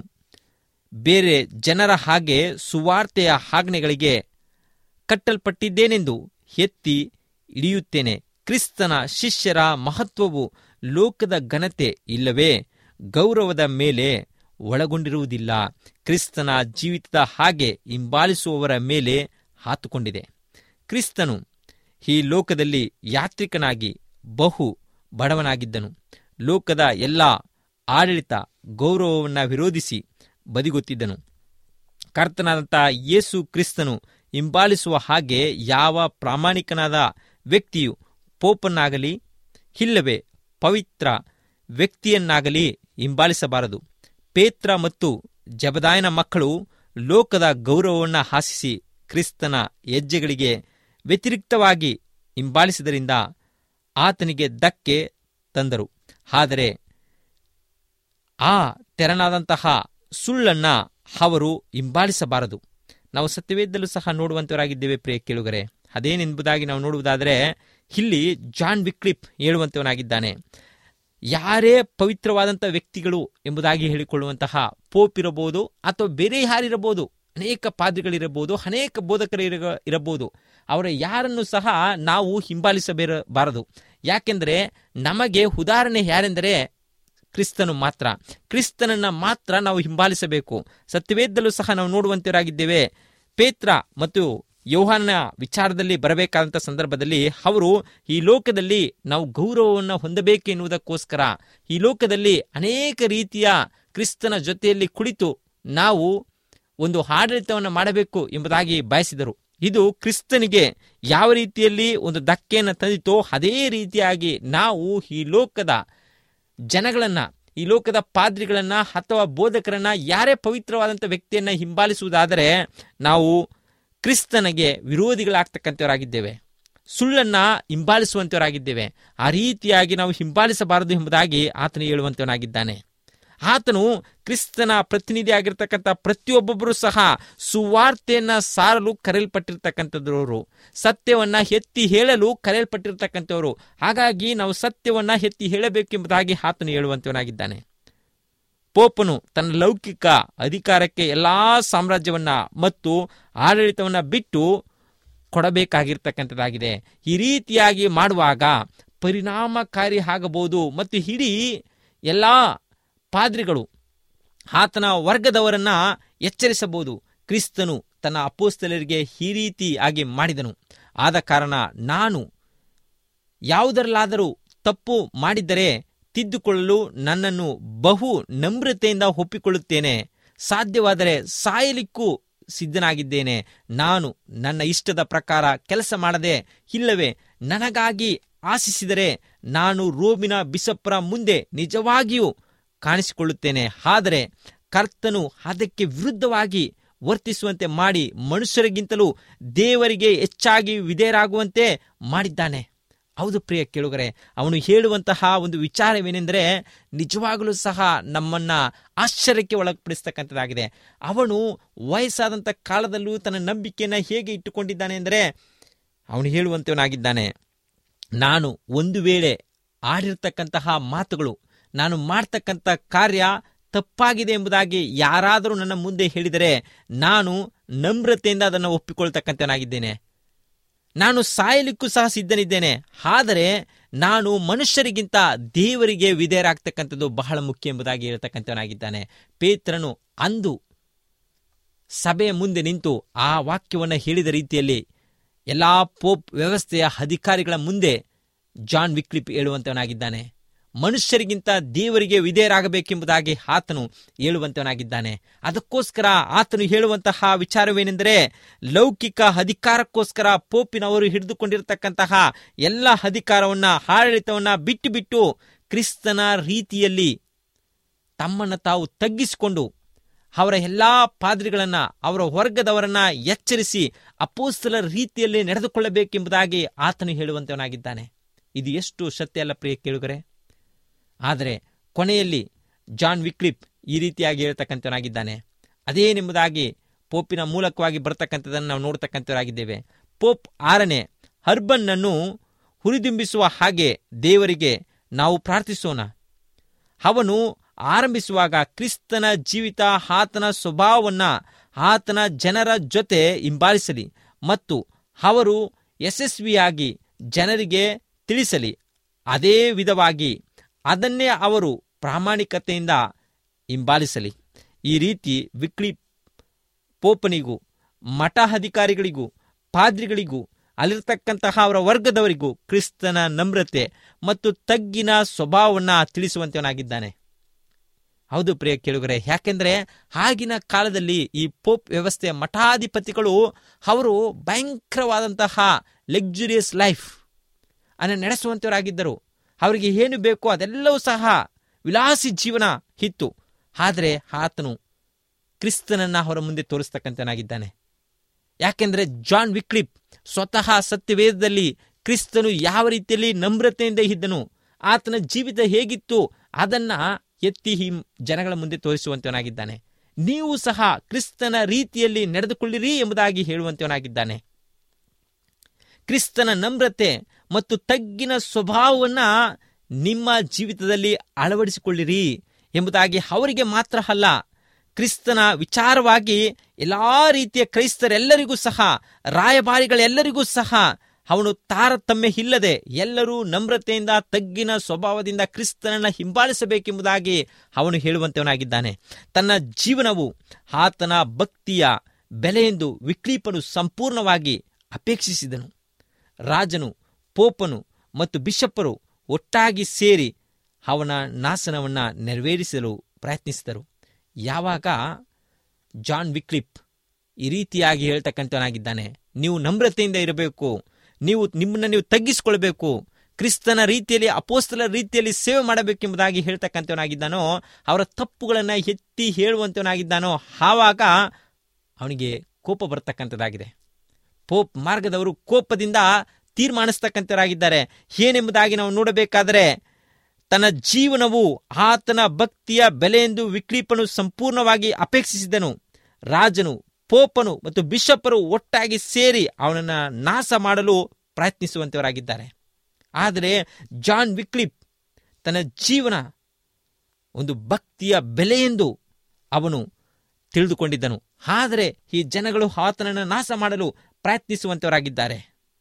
ಬೇರೆ ಜನರ ಹಾಗೆ ಸುವಾರ್ತೆಯ ಆಜ್ಞೆಗಳಿಗೆ ಕಟ್ಟಲ್ಪಟ್ಟಿದ್ದೇನೆಂದು ಎತ್ತಿ ಹಿಡಿಯುತ್ತೇನೆ ಕ್ರಿಸ್ತನ ಶಿಷ್ಯರ ಮಹತ್ವವು ಲೋಕದ ಘನತೆ ಇಲ್ಲವೇ ಗೌರವದ ಮೇಲೆ ಒಳಗೊಂಡಿರುವುದಿಲ್ಲ ಕ್ರಿಸ್ತನ ಜೀವಿತದ ಹಾಗೆ ಹಿಂಬಾಲಿಸುವವರ ಮೇಲೆ ಹಾತುಕೊಂಡಿದೆ ಕ್ರಿಸ್ತನು ಈ ಲೋಕದಲ್ಲಿ ಯಾತ್ರಿಕನಾಗಿ ಬಹು ಬಡವನಾಗಿದ್ದನು ಲೋಕದ ಎಲ್ಲ ಆಡಳಿತ ಗೌರವವನ್ನು ವಿರೋಧಿಸಿ ಬದಿಗೊತ್ತಿದ್ದನು ಕರ್ತನಾದಂಥ ಯೇಸು ಕ್ರಿಸ್ತನು ಹಿಂಬಾಲಿಸುವ ಹಾಗೆ ಯಾವ ಪ್ರಾಮಾಣಿಕನಾದ ವ್ಯಕ್ತಿಯು ಪೋಪನ್ನಾಗಲಿ ಇಲ್ಲವೇ ಪವಿತ್ರ ವ್ಯಕ್ತಿಯನ್ನಾಗಲಿ ಹಿಂಬಾಲಿಸಬಾರದು ಪೇತ್ರ ಮತ್ತು ಜಬದಾಯನ ಮಕ್ಕಳು ಲೋಕದ ಗೌರವವನ್ನು ಆಶಿಸಿ ಕ್ರಿಸ್ತನ ಹೆಜ್ಜೆಗಳಿಗೆ ವ್ಯತಿರಿಕ್ತವಾಗಿ ಹಿಂಬಾಲಿಸಿದರಿಂದ ಆತನಿಗೆ ಧಕ್ಕೆ ತಂದರು ಆದರೆ ಆ ತೆರನಾದಂತಹ ಸುಳ್ಳನ್ನ ಅವರು ಹಿಂಬಾಲಿಸಬಾರದು ನಾವು ಸತ್ಯವೇದಲ್ಲೂ ಸಹ ನೋಡುವಂತವರಾಗಿದ್ದೇವೆ ಪ್ರಿಯ ಕೇಳುಗರೆ ಅದೇನೆಂಬುದಾಗಿ ನಾವು ನೋಡುವುದಾದರೆ ಇಲ್ಲಿ ಜಾನ್ ವಿಕ್ಲಿಪ್ ಹೇಳುವಂತವನಾಗಿದ್ದಾನೆ ಯಾರೇ ಪವಿತ್ರವಾದಂಥ ವ್ಯಕ್ತಿಗಳು ಎಂಬುದಾಗಿ ಹೇಳಿಕೊಳ್ಳುವಂತಹ ಪೋಪ್ ಇರಬಹುದು ಅಥವಾ ಬೇರೆ ಯಾರಿರಬಹುದು ಅನೇಕ ಪಾದ್ರಿಗಳಿರಬಹುದು ಅನೇಕ ಬೋಧಕರು ಇರ ಇರಬಹುದು ಅವರ ಯಾರನ್ನು ಸಹ ನಾವು ಹಿಂಬಾಲಿಸಬೇರಬಾರದು ಯಾಕೆಂದರೆ ನಮಗೆ ಉದಾಹರಣೆ ಯಾರೆಂದರೆ ಕ್ರಿಸ್ತನು ಮಾತ್ರ ಕ್ರಿಸ್ತನನ್ನ ಮಾತ್ರ ನಾವು ಹಿಂಬಾಲಿಸಬೇಕು ಸತ್ಯವೇದಲ್ಲೂ ಸಹ ನಾವು ನೋಡುವಂತವರಾಗಿದ್ದೇವೆ ಪೇತ್ರ ಮತ್ತು ಯೋಹಾನ ವಿಚಾರದಲ್ಲಿ ಬರಬೇಕಾದಂಥ ಸಂದರ್ಭದಲ್ಲಿ ಅವರು ಈ ಲೋಕದಲ್ಲಿ ನಾವು ಗೌರವವನ್ನು ಹೊಂದಬೇಕು ಎನ್ನುವುದಕ್ಕೋಸ್ಕರ ಈ ಲೋಕದಲ್ಲಿ ಅನೇಕ ರೀತಿಯ ಕ್ರಿಸ್ತನ ಜೊತೆಯಲ್ಲಿ ಕುಳಿತು ನಾವು ಒಂದು ಆಡಳಿತವನ್ನು ಮಾಡಬೇಕು ಎಂಬುದಾಗಿ ಬಯಸಿದರು ಇದು ಕ್ರಿಸ್ತನಿಗೆ ಯಾವ ರೀತಿಯಲ್ಲಿ ಒಂದು ಧಕ್ಕೆಯನ್ನು ತಂದಿತೋ ಅದೇ ರೀತಿಯಾಗಿ ನಾವು ಈ ಲೋಕದ ಜನಗಳನ್ನ ಈ ಲೋಕದ ಪಾದ್ರಿಗಳನ್ನ ಅಥವಾ ಬೋಧಕರನ್ನ ಯಾರೇ ಪವಿತ್ರವಾದಂಥ ವ್ಯಕ್ತಿಯನ್ನ ಹಿಂಬಾಲಿಸುವುದಾದರೆ ನಾವು ಕ್ರಿಸ್ತನಿಗೆ ವಿರೋಧಿಗಳಾಗ್ತಕ್ಕಂಥವರಾಗಿದ್ದೇವೆ ಸುಳ್ಳನ್ನ ಹಿಂಬಾಲಿಸುವಂತವರಾಗಿದ್ದೇವೆ ಆ ರೀತಿಯಾಗಿ ನಾವು ಹಿಂಬಾಲಿಸಬಾರದು ಎಂಬುದಾಗಿ ಆತನು ಹೇಳುವಂತವನಾಗಿದ್ದಾನೆ ಆತನು ಕ್ರಿಸ್ತನ ಪ್ರತಿನಿಧಿ ಆಗಿರ್ತಕ್ಕಂಥ ಪ್ರತಿಯೊಬ್ಬೊಬ್ಬರು ಸಹ ಸುವಾರ್ತೆಯನ್ನ ಸಾರಲು ಕರೆಯಲ್ಪಟ್ಟಿರ್ತಕ್ಕಂಥದ್ರವರು ಸತ್ಯವನ್ನ ಎತ್ತಿ ಹೇಳಲು ಕರೆಯಲ್ಪಟ್ಟಿರ್ತಕ್ಕಂಥವರು ಹಾಗಾಗಿ ನಾವು ಸತ್ಯವನ್ನ ಎತ್ತಿ ಹೇಳಬೇಕೆಂಬುದಾಗಿ ಆತನು ಹೇಳುವಂತವನಾಗಿದ್ದಾನೆ ಪೋಪನು ತನ್ನ ಲೌಕಿಕ ಅಧಿಕಾರಕ್ಕೆ ಎಲ್ಲಾ ಸಾಮ್ರಾಜ್ಯವನ್ನ ಮತ್ತು ಆಡಳಿತವನ್ನ ಬಿಟ್ಟು ಕೊಡಬೇಕಾಗಿರ್ತಕ್ಕಂಥದ್ದಾಗಿದೆ ಈ ರೀತಿಯಾಗಿ ಮಾಡುವಾಗ ಪರಿಣಾಮಕಾರಿ ಆಗಬಹುದು ಮತ್ತು ಇಡೀ ಎಲ್ಲ ಪಾದ್ರಿಗಳು ಆತನ ವರ್ಗದವರನ್ನ ಎಚ್ಚರಿಸಬಹುದು ಕ್ರಿಸ್ತನು ತನ್ನ ಅಪೋಸ್ತಲರಿಗೆ ಈ ರೀತಿಯಾಗಿ ಮಾಡಿದನು ಆದ ಕಾರಣ ನಾನು ಯಾವುದರಲ್ಲಾದರೂ ತಪ್ಪು ಮಾಡಿದ್ದರೆ ತಿದ್ದುಕೊಳ್ಳಲು ನನ್ನನ್ನು ಬಹು ನಮ್ರತೆಯಿಂದ ಒಪ್ಪಿಕೊಳ್ಳುತ್ತೇನೆ ಸಾಧ್ಯವಾದರೆ ಸಾಯಲಿಕ್ಕೂ ಸಿದ್ಧನಾಗಿದ್ದೇನೆ ನಾನು ನನ್ನ ಇಷ್ಟದ ಪ್ರಕಾರ ಕೆಲಸ ಮಾಡದೆ ಇಲ್ಲವೇ ನನಗಾಗಿ ಆಶಿಸಿದರೆ ನಾನು ರೋಮಿನ ಬಿಸಪ್ರ ಮುಂದೆ ನಿಜವಾಗಿಯೂ ಕಾಣಿಸಿಕೊಳ್ಳುತ್ತೇನೆ ಆದರೆ ಕರ್ತನು ಅದಕ್ಕೆ ವಿರುದ್ಧವಾಗಿ ವರ್ತಿಸುವಂತೆ ಮಾಡಿ ಮನುಷ್ಯರಿಗಿಂತಲೂ ದೇವರಿಗೆ ಹೆಚ್ಚಾಗಿ ವಿಧೇಯರಾಗುವಂತೆ ಮಾಡಿದ್ದಾನೆ ಹೌದು ಪ್ರಿಯ ಕೇಳುಗರೆ ಅವನು ಹೇಳುವಂತಹ ಒಂದು ವಿಚಾರವೇನೆಂದರೆ ನಿಜವಾಗಲೂ ಸಹ ನಮ್ಮನ್ನ ಆಶ್ಚರ್ಯಕ್ಕೆ ಒಳಪಡಿಸ್ತಕ್ಕಂಥದ್ದಾಗಿದೆ ಅವನು ವಯಸ್ಸಾದಂಥ ಕಾಲದಲ್ಲೂ ತನ್ನ ನಂಬಿಕೆಯನ್ನು ಹೇಗೆ ಇಟ್ಟುಕೊಂಡಿದ್ದಾನೆ ಅಂದರೆ ಅವನು ಹೇಳುವಂತವನಾಗಿದ್ದಾನೆ ನಾನು ಒಂದು ವೇಳೆ ಆಡಿರ್ತಕ್ಕಂತಹ ಮಾತುಗಳು ನಾನು ಮಾಡ್ತಕ್ಕಂಥ ಕಾರ್ಯ ತಪ್ಪಾಗಿದೆ ಎಂಬುದಾಗಿ ಯಾರಾದರೂ ನನ್ನ ಮುಂದೆ ಹೇಳಿದರೆ ನಾನು ನಮ್ರತೆಯಿಂದ ಅದನ್ನು ಒಪ್ಪಿಕೊಳ್ತಕ್ಕಂಥನಾಗಿದ್ದೇನೆ ನಾನು ಸಾಯಲಿಕ್ಕೂ ಸಹ ಸಿದ್ಧನಿದ್ದೇನೆ ಆದರೆ ನಾನು ಮನುಷ್ಯರಿಗಿಂತ ದೇವರಿಗೆ ವಿಧೇಯರಾಗ್ತಕ್ಕಂಥದ್ದು ಬಹಳ ಮುಖ್ಯ ಎಂಬುದಾಗಿ ಹೇಳ್ತಕ್ಕಂಥವನಾಗಿದ್ದಾನೆ ಪೇತ್ರನು ಅಂದು ಸಭೆಯ ಮುಂದೆ ನಿಂತು ಆ ವಾಕ್ಯವನ್ನು ಹೇಳಿದ ರೀತಿಯಲ್ಲಿ ಎಲ್ಲ ಪೋಪ್ ವ್ಯವಸ್ಥೆಯ ಅಧಿಕಾರಿಗಳ ಮುಂದೆ ಜಾನ್ ವಿಕ್ಲಿಪ್ ಹೇಳುವಂತವನಾಗಿದ್ದಾನೆ ಮನುಷ್ಯರಿಗಿಂತ ದೇವರಿಗೆ ವಿಧೇಯರಾಗಬೇಕೆಂಬುದಾಗಿ ಆತನು ಹೇಳುವಂತವನಾಗಿದ್ದಾನೆ ಅದಕ್ಕೋಸ್ಕರ ಆತನು ಹೇಳುವಂತಹ ವಿಚಾರವೇನೆಂದರೆ ಲೌಕಿಕ ಅಧಿಕಾರಕ್ಕೋಸ್ಕರ ಪೋಪಿನವರು ಹಿಡಿದುಕೊಂಡಿರತಕ್ಕಂತಹ ಎಲ್ಲ ಅಧಿಕಾರವನ್ನ ಆಡಳಿತವನ್ನ ಬಿಟ್ಟು ಬಿಟ್ಟು ಕ್ರಿಸ್ತನ ರೀತಿಯಲ್ಲಿ ತಮ್ಮನ್ನು ತಾವು ತಗ್ಗಿಸಿಕೊಂಡು ಅವರ ಎಲ್ಲಾ ಪಾದ್ರಿಗಳನ್ನ ಅವರ ವರ್ಗದವರನ್ನ ಎಚ್ಚರಿಸಿ ಅಪೋಸ್ತಲ ರೀತಿಯಲ್ಲಿ ನಡೆದುಕೊಳ್ಳಬೇಕೆಂಬುದಾಗಿ ಆತನು ಹೇಳುವಂತವನಾಗಿದ್ದಾನೆ ಇದು ಎಷ್ಟು ಸತ್ಯ ಅಲ್ಲ ಪ್ರಿಯ ಕೇಳುಗರೆ ಆದರೆ ಕೊನೆಯಲ್ಲಿ ಜಾನ್ ವಿಕ್ಲಿಪ್ ಈ ರೀತಿಯಾಗಿ ಹೇಳ್ತಕ್ಕಂಥವನಾಗಿದ್ದಾನೆ ಅದೇನೆಂಬುದಾಗಿ ಪೋಪಿನ ಮೂಲಕವಾಗಿ ಬರ್ತಕ್ಕಂಥದ್ದನ್ನು ನಾವು ನೋಡ್ತಕ್ಕಂಥವರಾಗಿದ್ದೇವೆ ಪೋಪ್ ಆರನೇ ಹರ್ಬನ್ನನ್ನು ಹುರಿದುಂಬಿಸುವ ಹಾಗೆ ದೇವರಿಗೆ ನಾವು ಪ್ರಾರ್ಥಿಸೋಣ ಅವನು ಆರಂಭಿಸುವಾಗ ಕ್ರಿಸ್ತನ ಜೀವಿತ ಆತನ ಸ್ವಭಾವವನ್ನ ಆತನ ಜನರ ಜೊತೆ ಹಿಂಬಾಲಿಸಲಿ ಮತ್ತು ಅವರು ಯಶಸ್ವಿಯಾಗಿ ಜನರಿಗೆ ತಿಳಿಸಲಿ ಅದೇ ವಿಧವಾಗಿ ಅದನ್ನೇ ಅವರು ಪ್ರಾಮಾಣಿಕತೆಯಿಂದ ಹಿಂಬಾಲಿಸಲಿ ಈ ರೀತಿ ವಿಕ್ಲಿ ಪೋಪನಿಗೂ ಮಠ ಅಧಿಕಾರಿಗಳಿಗೂ ಪಾದ್ರಿಗಳಿಗೂ ಅಲ್ಲಿರ್ತಕ್ಕಂತಹ ಅವರ ವರ್ಗದವರಿಗೂ ಕ್ರಿಸ್ತನ ನಮ್ರತೆ ಮತ್ತು ತಗ್ಗಿನ ಸ್ವಭಾವವನ್ನು ತಿಳಿಸುವಂತವನಾಗಿದ್ದಾನೆ ಹೌದು ಪ್ರಿಯ ಕೇಳುಗರೆ ಯಾಕೆಂದ್ರೆ ಆಗಿನ ಕಾಲದಲ್ಲಿ ಈ ಪೋಪ್ ವ್ಯವಸ್ಥೆ ಮಠಾಧಿಪತಿಗಳು ಅವರು ಭಯಂಕರವಾದಂತಹ ಲಕ್ಸುರಿಯಸ್ ಲೈಫ್ ಅನ್ನು ನಡೆಸುವಂತವರಾಗಿದ್ದರು ಅವರಿಗೆ ಏನು ಬೇಕೋ ಅದೆಲ್ಲವೂ ಸಹ ವಿಲಾಸಿ ಜೀವನ ಇತ್ತು ಆದರೆ ಆತನು ಕ್ರಿಸ್ತನನ್ನ ಅವರ ಮುಂದೆ ತೋರಿಸ್ತಕ್ಕಂಥನಾಗಿದ್ದಾನೆ ಯಾಕೆಂದ್ರೆ ಜಾನ್ ವಿಕ್ಲಿಪ್ ಸ್ವತಃ ಸತ್ಯವೇದದಲ್ಲಿ ಕ್ರಿಸ್ತನು ಯಾವ ರೀತಿಯಲ್ಲಿ ನಮ್ರತೆಯಿಂದ ಇದ್ದನು ಆತನ ಜೀವಿತ ಹೇಗಿತ್ತು ಅದನ್ನ ಎತ್ತಿ ಈ ಜನಗಳ ಮುಂದೆ ತೋರಿಸುವಂತವನಾಗಿದ್ದಾನೆ ನೀವು ಸಹ ಕ್ರಿಸ್ತನ ರೀತಿಯಲ್ಲಿ ನಡೆದುಕೊಳ್ಳಿರಿ ಎಂಬುದಾಗಿ ಹೇಳುವಂತವನಾಗಿದ್ದಾನೆ ಕ್ರಿಸ್ತನ ನಮ್ರತೆ ಮತ್ತು ತಗ್ಗಿನ ಸ್ವಭಾವವನ್ನ ನಿಮ್ಮ ಜೀವಿತದಲ್ಲಿ ಅಳವಡಿಸಿಕೊಳ್ಳಿರಿ ಎಂಬುದಾಗಿ ಅವರಿಗೆ ಮಾತ್ರ ಅಲ್ಲ ಕ್ರಿಸ್ತನ ವಿಚಾರವಾಗಿ ಎಲ್ಲಾ ರೀತಿಯ ಕ್ರೈಸ್ತರೆಲ್ಲರಿಗೂ ಸಹ ರಾಯಭಾರಿಗಳೆಲ್ಲರಿಗೂ ಸಹ ಅವನು ತಾರತಮ್ಯ ಇಲ್ಲದೆ ಎಲ್ಲರೂ ನಮ್ರತೆಯಿಂದ ತಗ್ಗಿನ ಸ್ವಭಾವದಿಂದ ಕ್ರಿಸ್ತನನ್ನ ಹಿಂಬಾಲಿಸಬೇಕೆಂಬುದಾಗಿ ಅವನು ಹೇಳುವಂತವನಾಗಿದ್ದಾನೆ ತನ್ನ ಜೀವನವು ಆತನ ಭಕ್ತಿಯ ಬೆಲೆಯೆಂದು ವಿಕ್ಲೀಪನು ಸಂಪೂರ್ಣವಾಗಿ ಅಪೇಕ್ಷಿಸಿದನು ರಾಜನು ಪೋಪನು ಮತ್ತು ಬಿಷಪ್ಪರು ಒಟ್ಟಾಗಿ ಸೇರಿ ಅವನ ನಾಶನವನ್ನ ನೆರವೇರಿಸಲು ಪ್ರಯತ್ನಿಸಿದರು ಯಾವಾಗ ಜಾನ್ ವಿಕ್ಲಿಪ್ ಈ ರೀತಿಯಾಗಿ ಹೇಳ್ತಕ್ಕಂಥವನಾಗಿದ್ದಾನೆ ನೀವು ನಮ್ರತೆಯಿಂದ ಇರಬೇಕು ನೀವು ನಿಮ್ಮನ್ನ ನೀವು ತಗ್ಗಿಸಿಕೊಳ್ಬೇಕು ಕ್ರಿಸ್ತನ ರೀತಿಯಲ್ಲಿ ಅಪೋಸ್ತಲ ರೀತಿಯಲ್ಲಿ ಸೇವೆ ಮಾಡಬೇಕೆಂಬುದಾಗಿ ಹೇಳ್ತಕ್ಕಂಥವನಾಗಿದ್ದಾನೋ ಅವರ ತಪ್ಪುಗಳನ್ನು ಎತ್ತಿ ಹೇಳುವಂತವನಾಗಿದ್ದಾನೋ ಆವಾಗ ಅವನಿಗೆ ಕೋಪ ಬರ್ತಕ್ಕಂಥದ್ದಾಗಿದೆ ಪೋಪ್ ಮಾರ್ಗದವರು ಕೋಪದಿಂದ ತೀರ್ಮಾನಿಸ್ತಕ್ಕಂಥವರಾಗಿದ್ದಾರೆ ಏನೆಂಬುದಾಗಿ ನಾವು ನೋಡಬೇಕಾದರೆ ತನ್ನ ಜೀವನವು ಆತನ ಭಕ್ತಿಯ ಬೆಲೆಯೆಂದು ವಿಕ್ಲೀಪನು ಸಂಪೂರ್ಣವಾಗಿ ಅಪೇಕ್ಷಿಸಿದನು ರಾಜನು ಪೋಪನು ಮತ್ತು ಬಿಷಪ್ಪರು ಒಟ್ಟಾಗಿ ಸೇರಿ ಅವನನ್ನ ನಾಶ ಮಾಡಲು ಪ್ರಯತ್ನಿಸುವಂತವರಾಗಿದ್ದಾರೆ ಆದರೆ ಜಾನ್ ವಿಕ್ಲಿಪ್ ತನ್ನ ಜೀವನ ಒಂದು ಭಕ್ತಿಯ ಬೆಲೆಯೆಂದು ಅವನು ತಿಳಿದುಕೊಂಡಿದ್ದನು ಆದರೆ ಈ ಜನಗಳು ಆತನನ್ನು ನಾಶ ಮಾಡಲು ಪ್ರಯತ್ನಿಸುವಂತವರಾಗಿದ್ದಾರೆ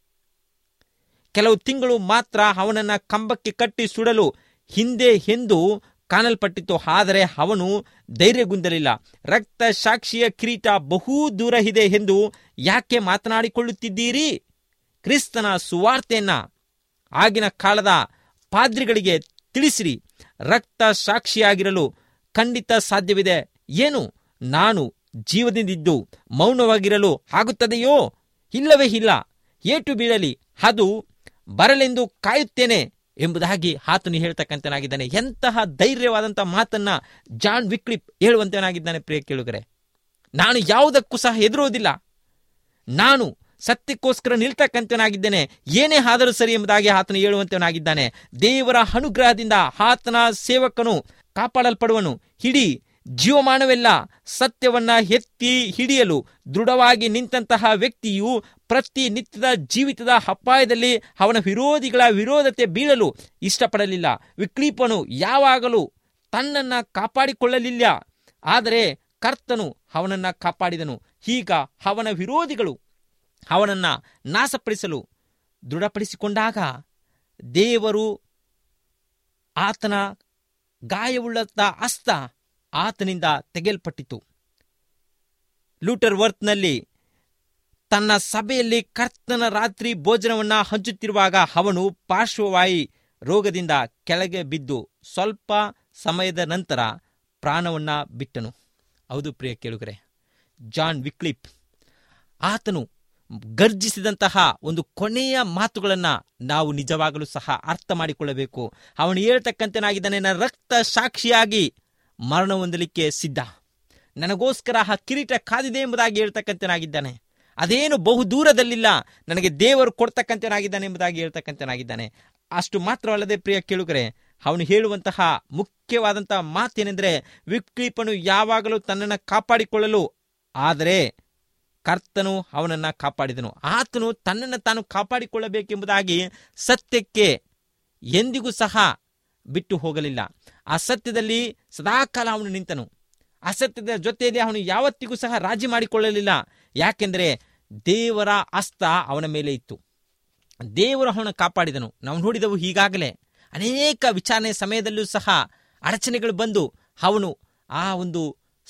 ಕೆಲವು ತಿಂಗಳು ಮಾತ್ರ ಅವನನ್ನ ಕಂಬಕ್ಕೆ ಕಟ್ಟಿ ಸುಡಲು ಹಿಂದೆ ಎಂದು ಕಾಣಲ್ಪಟ್ಟಿತ್ತು ಆದರೆ ಅವನು ಧೈರ್ಯಗುಂದಲಿಲ್ಲ ರಕ್ತ ಸಾಕ್ಷಿಯ ಕಿರೀಟ ಬಹು ದೂರ ಇದೆ ಎಂದು ಯಾಕೆ ಮಾತನಾಡಿಕೊಳ್ಳುತ್ತಿದ್ದೀರಿ ಕ್ರಿಸ್ತನ ಸುವಾರ್ತೆಯನ್ನ ಆಗಿನ ಕಾಲದ ಪಾದ್ರಿಗಳಿಗೆ ತಿಳಿಸಿರಿ ರಕ್ತ ಸಾಕ್ಷಿಯಾಗಿರಲು ಖಂಡಿತ ಸಾಧ್ಯವಿದೆ ಏನು ನಾನು ಜೀವದಿಂದಿದ್ದು ಮೌನವಾಗಿರಲು ಆಗುತ್ತದೆಯೋ ಇಲ್ಲವೇ ಇಲ್ಲ ಏಟು ಬೀಳಲಿ ಅದು ಬರಲೆಂದು ಕಾಯುತ್ತೇನೆ ಎಂಬುದಾಗಿ ಆತನು ಹೇಳ್ತಕ್ಕಂಥನಾಗಿದ್ದಾನೆ ಎಂತಹ ಧೈರ್ಯವಾದಂತಹ ಮಾತನ್ನ ಜಾನ್ ವಿಕ್ಲಿಪ್ ಹೇಳುವಂತನಾಗಿದ್ದಾನೆ ಪ್ರಿಯ ಕೇಳುಗರೆ ನಾನು ಯಾವುದಕ್ಕೂ ಸಹ ಹೆದರುವುದಿಲ್ಲ ನಾನು ಸತ್ಯಕ್ಕೋಸ್ಕರ ನಿಲ್ತಕ್ಕಂಥನಾಗಿದ್ದೇನೆ ಏನೇ ಆದರೂ ಸರಿ ಎಂಬುದಾಗಿ ಆತನು ಹೇಳುವಂತವನಾಗಿದ್ದಾನೆ ದೇವರ ಅನುಗ್ರಹದಿಂದ ಆತನ ಸೇವಕನು ಕಾಪಾಡಲ್ಪಡುವನು ಹಿಡಿ ಜೀವಮಾನವೆಲ್ಲ ಸತ್ಯವನ್ನ ಎತ್ತಿ ಹಿಡಿಯಲು ದೃಢವಾಗಿ ನಿಂತಹ ವ್ಯಕ್ತಿಯು ಪ್ರತಿ ನಿತ್ಯದ ಜೀವಿತದ ಅಪಾಯದಲ್ಲಿ ಅವನ ವಿರೋಧಿಗಳ ವಿರೋಧತೆ ಬೀಳಲು ಇಷ್ಟಪಡಲಿಲ್ಲ ವಿಕ್ಲೀಪನು ಯಾವಾಗಲೂ ತನ್ನನ್ನ ಕಾಪಾಡಿಕೊಳ್ಳಲಿಲ್ಲ ಆದರೆ ಕರ್ತನು ಅವನನ್ನ ಕಾಪಾಡಿದನು ಈಗ ಅವನ ವಿರೋಧಿಗಳು ಅವನನ್ನ ನಾಶಪಡಿಸಲು ದೃಢಪಡಿಸಿಕೊಂಡಾಗ ದೇವರು ಆತನ ಗಾಯವುಳ್ಳಂತ ಹಸ್ತ ಆತನಿಂದ ತೆಗೆಯಲ್ಪಟ್ಟಿತು ಲೂಟರ್ ವರ್ತ್ನಲ್ಲಿ ತನ್ನ ಸಭೆಯಲ್ಲಿ ಕರ್ತನ ರಾತ್ರಿ ಭೋಜನವನ್ನ ಹಂಚುತ್ತಿರುವಾಗ ಅವನು ಪಾರ್ಶ್ವವಾಯಿ ರೋಗದಿಂದ ಕೆಳಗೆ ಬಿದ್ದು ಸ್ವಲ್ಪ ಸಮಯದ ನಂತರ ಪ್ರಾಣವನ್ನ ಬಿಟ್ಟನು ಹೌದು ಪ್ರಿಯ ಕೇಳುಗರೆ ಜಾನ್ ವಿಕ್ಲಿಪ್ ಆತನು ಗರ್ಜಿಸಿದಂತಹ ಒಂದು ಕೊನೆಯ ಮಾತುಗಳನ್ನ ನಾವು ನಿಜವಾಗಲೂ ಸಹ ಅರ್ಥ ಮಾಡಿಕೊಳ್ಳಬೇಕು ಅವನು ಹೇಳ್ತಕ್ಕಂತನಾಗಿದ್ದಾನೆ ನನ್ನ ರಕ್ತ ಸಾಕ್ಷಿಯಾಗಿ ಮರಣ ಹೊಂದಲಿಕ್ಕೆ ಸಿದ್ಧ ನನಗೋಸ್ಕರ ಆ ಕಿರೀಟ ಕಾದಿದೆ ಎಂಬುದಾಗಿ ಹೇಳ್ತಕ್ಕಂತನಾಗಿದ್ದಾನೆ ಅದೇನು ಬಹು ದೂರದಲ್ಲಿಲ್ಲ ನನಗೆ ದೇವರು ಕೊಡ್ತಕ್ಕಂತನಾಗಿದ್ದಾನೆ ಎಂಬುದಾಗಿ ಹೇಳ್ತಕ್ಕಂತನಾಗಿದ್ದಾನೆ ಅಷ್ಟು ಮಾತ್ರವಲ್ಲದೆ ಪ್ರಿಯ ಕೇಳುಗರೆ ಅವನು ಹೇಳುವಂತಹ ಮುಖ್ಯವಾದಂತಹ ಮಾತೇನೆಂದರೆ ವಿಕ್ಲೀಪನು ಯಾವಾಗಲೂ ತನ್ನನ್ನು ಕಾಪಾಡಿಕೊಳ್ಳಲು ಆದರೆ ಕರ್ತನು ಅವನನ್ನ ಕಾಪಾಡಿದನು ಆತನು ತನ್ನನ್ನು ತಾನು ಕಾಪಾಡಿಕೊಳ್ಳಬೇಕೆಂಬುದಾಗಿ ಸತ್ಯಕ್ಕೆ ಎಂದಿಗೂ ಸಹ ಬಿಟ್ಟು ಹೋಗಲಿಲ್ಲ ಆ ಸತ್ಯದಲ್ಲಿ ಸದಾಕಾಲ ಅವನು ನಿಂತನು ಅಸತ್ಯದ ಜೊತೆಯಲ್ಲಿ ಅವನು ಯಾವತ್ತಿಗೂ ಸಹ ರಾಜಿ ಮಾಡಿಕೊಳ್ಳಲಿಲ್ಲ ಯಾಕೆಂದರೆ ದೇವರ ಹಸ್ತ ಅವನ ಮೇಲೆ ಇತ್ತು ದೇವರು ಅವನ ಕಾಪಾಡಿದನು ನಾವು ನೋಡಿದವು ಈಗಾಗಲೇ ಅನೇಕ ವಿಚಾರಣೆ ಸಮಯದಲ್ಲೂ ಸಹ ಅಡಚಣೆಗಳು ಬಂದು ಅವನು ಆ ಒಂದು